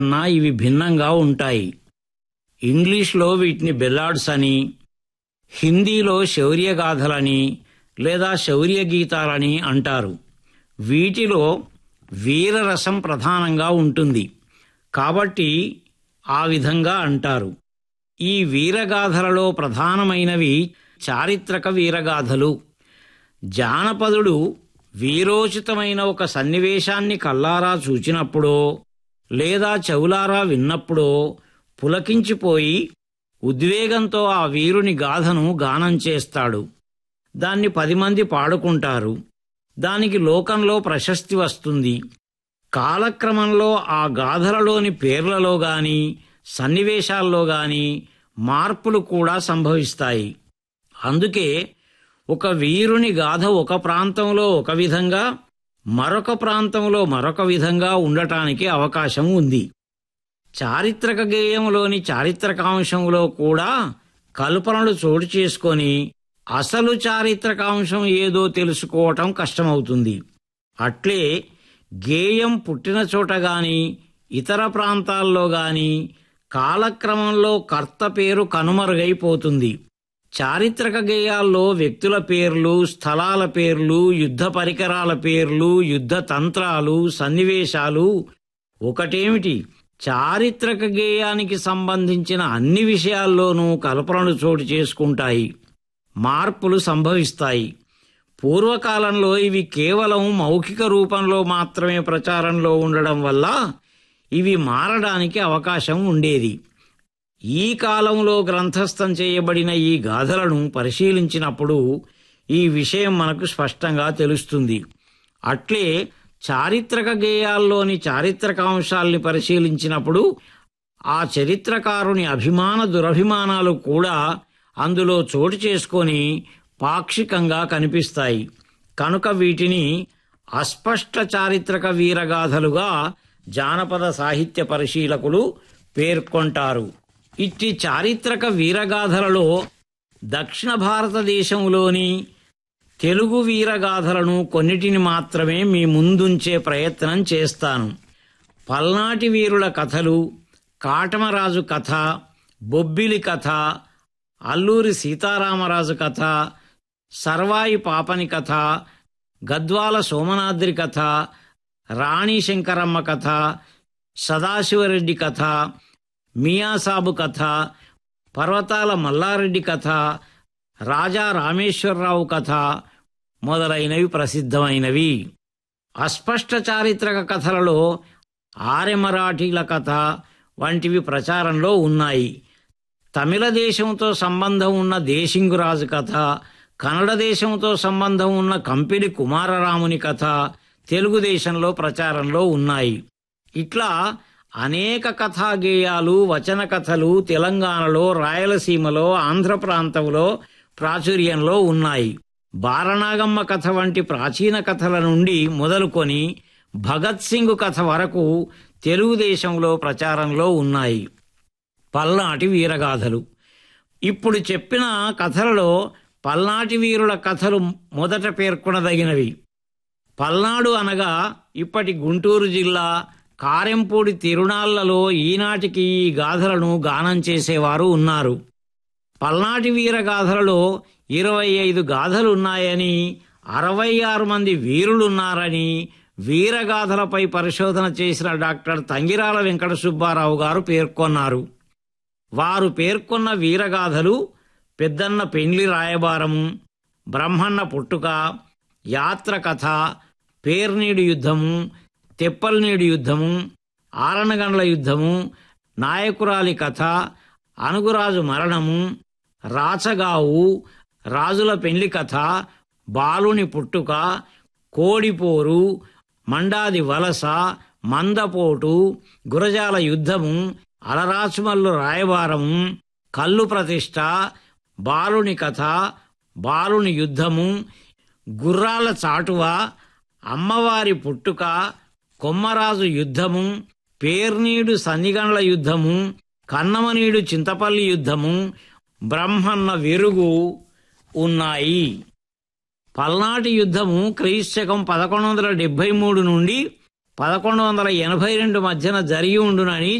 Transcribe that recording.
కన్నా ఇవి భిన్నంగా ఉంటాయి ఇంగ్లీష్లో వీటిని బెల్లాడ్స్ అని హిందీలో శౌర్యగాథలని లేదా శౌర్య గీతాలని అంటారు వీటిలో వీరరసం ప్రధానంగా ఉంటుంది కాబట్టి ఆ విధంగా అంటారు ఈ వీరగాథలలో ప్రధానమైనవి చారిత్రక వీరగాథలు జానపదుడు వీరోచితమైన ఒక సన్నివేశాన్ని కల్లారా చూచినప్పుడో లేదా చెవులారా విన్నప్పుడో పులకించిపోయి ఉద్వేగంతో ఆ వీరుని గాథను గానం చేస్తాడు దాన్ని పది మంది పాడుకుంటారు దానికి లోకంలో ప్రశస్తి వస్తుంది కాలక్రమంలో ఆ గాథలలోని పేర్లలో గాని సన్నివేశాల్లో గాని మార్పులు కూడా సంభవిస్తాయి అందుకే ఒక వీరుని గాథ ఒక ప్రాంతంలో ఒక విధంగా మరొక ప్రాంతంలో మరొక విధంగా ఉండటానికి అవకాశం ఉంది చారిత్రక గేయంలోని చారిత్రకాంశంలో కూడా కల్పనలు చోటు చేసుకొని అసలు చారిత్రకాంశం ఏదో తెలుసుకోవటం కష్టమవుతుంది అట్లే గేయం పుట్టిన చోట గాని ఇతర ప్రాంతాల్లో గాని కాలక్రమంలో కర్త పేరు కనుమరుగైపోతుంది చారిత్రక గేయాల్లో వ్యక్తుల పేర్లు స్థలాల పేర్లు యుద్ధ పరికరాల పేర్లు యుద్ధ తంత్రాలు సన్నివేశాలు ఒకటేమిటి చారిత్రక గేయానికి సంబంధించిన అన్ని విషయాల్లోనూ కల్పనలు చోటు చేసుకుంటాయి మార్పులు సంభవిస్తాయి పూర్వకాలంలో ఇవి కేవలం మౌఖిక రూపంలో మాత్రమే ప్రచారంలో ఉండడం వల్ల ఇవి మారడానికి అవకాశం ఉండేది ఈ కాలంలో గ్రంథస్థం చేయబడిన ఈ గాథలను పరిశీలించినప్పుడు ఈ విషయం మనకు స్పష్టంగా తెలుస్తుంది అట్లే చారిత్రక గేయాల్లోని చారిత్రకాంశాల్ని పరిశీలించినప్పుడు ఆ చరిత్రకారుని అభిమాన దురభిమానాలు కూడా అందులో చోటు చేసుకొని పాక్షికంగా కనిపిస్తాయి కనుక వీటిని అస్పష్ట చారిత్రక వీరగాథలుగా జానపద సాహిత్య పరిశీలకులు పేర్కొంటారు ఇట్టి చారిత్రక వీరగాథలలో దక్షిణ భారతదేశంలోని తెలుగు వీరగాథలను కొన్నిటిని మాత్రమే మీ ముందుంచే ప్రయత్నం చేస్తాను పల్నాటి వీరుల కథలు కాటమరాజు కథ బొబ్బిలి కథ అల్లూరి సీతారామరాజు కథ సర్వాయి పాపని కథ గద్వాల సోమనాద్రి కథ రాణి శంకరమ్మ కథ సదాశివరెడ్డి కథ మియాసాబు కథ పర్వతాల మల్లారెడ్డి కథ రాజా రామేశ్వరరావు కథ మొదలైనవి ప్రసిద్ధమైనవి అస్పష్ట చారిత్రక కథలలో ఆర్యమరాఠీల కథ వంటివి ప్రచారంలో ఉన్నాయి తమిళ దేశంతో సంబంధం ఉన్న దేశింగురాజు కథ కన్నడ దేశంతో సంబంధం ఉన్న కంపిలి కుమారరాముని కథ తెలుగుదేశంలో ప్రచారంలో ఉన్నాయి ఇట్లా అనేక కథా గేయాలు వచన కథలు తెలంగాణలో రాయలసీమలో ఆంధ్ర ప్రాంతంలో ప్రాచుర్యంలో ఉన్నాయి బాలనాగమ్మ కథ వంటి ప్రాచీన కథల నుండి మొదలుకొని భగత్ సింగ్ కథ వరకు తెలుగుదేశంలో ప్రచారంలో ఉన్నాయి పల్నాటి వీరగాథలు ఇప్పుడు చెప్పిన కథలలో పల్నాటి వీరుల కథలు మొదట పేర్కొనదగినవి పల్నాడు అనగా ఇప్పటి గుంటూరు జిల్లా కారెంపూడి తిరునాళ్లలో ఈనాటికి ఈ గాథలను గానం చేసేవారు ఉన్నారు పల్నాటి వీర గాథలలో ఇరవై ఐదు గాథలున్నాయని అరవై ఆరు మంది వీరులున్నారని వీరగాథలపై పరిశోధన చేసిన డాక్టర్ తంగిరాల వెంకట సుబ్బారావు గారు పేర్కొన్నారు వారు పేర్కొన్న వీరగాథలు పెద్దన్న పెండ్లి రాయబారము బ్రహ్మన్న పుట్టుక యాత్ర కథ పేర్నీడు యుద్ధము తెప్పల్నీడు యుద్ధము ఆరణగండ్ల యుద్ధము నాయకురాలి కథ అనుగురాజు మరణము రాచగావు రాజుల పెండ్లి కథ బాలుని పుట్టుక కోడిపోరు మండాది వలస మందపోటు గురజాల యుద్ధము అలరాచుమల్లు రాయబారము కల్లు ప్రతిష్ట బాలుని కథ బాలుని యుద్ధము గుర్రాల చాటువ అమ్మవారి పుట్టుక కొమ్మరాజు యుద్ధము పేర్నీడు సన్నిగండ్ల యుద్ధము కన్నమనీడు చింతపల్లి యుద్ధము బ్రహ్మన్న వెరుగు ఉన్నాయి పల్నాటి యుద్ధము క్రీస్తకం పదకొండు వందల డెబ్బై మూడు నుండి పదకొండు వందల ఎనభై రెండు మధ్యన జరిగి ఉండునని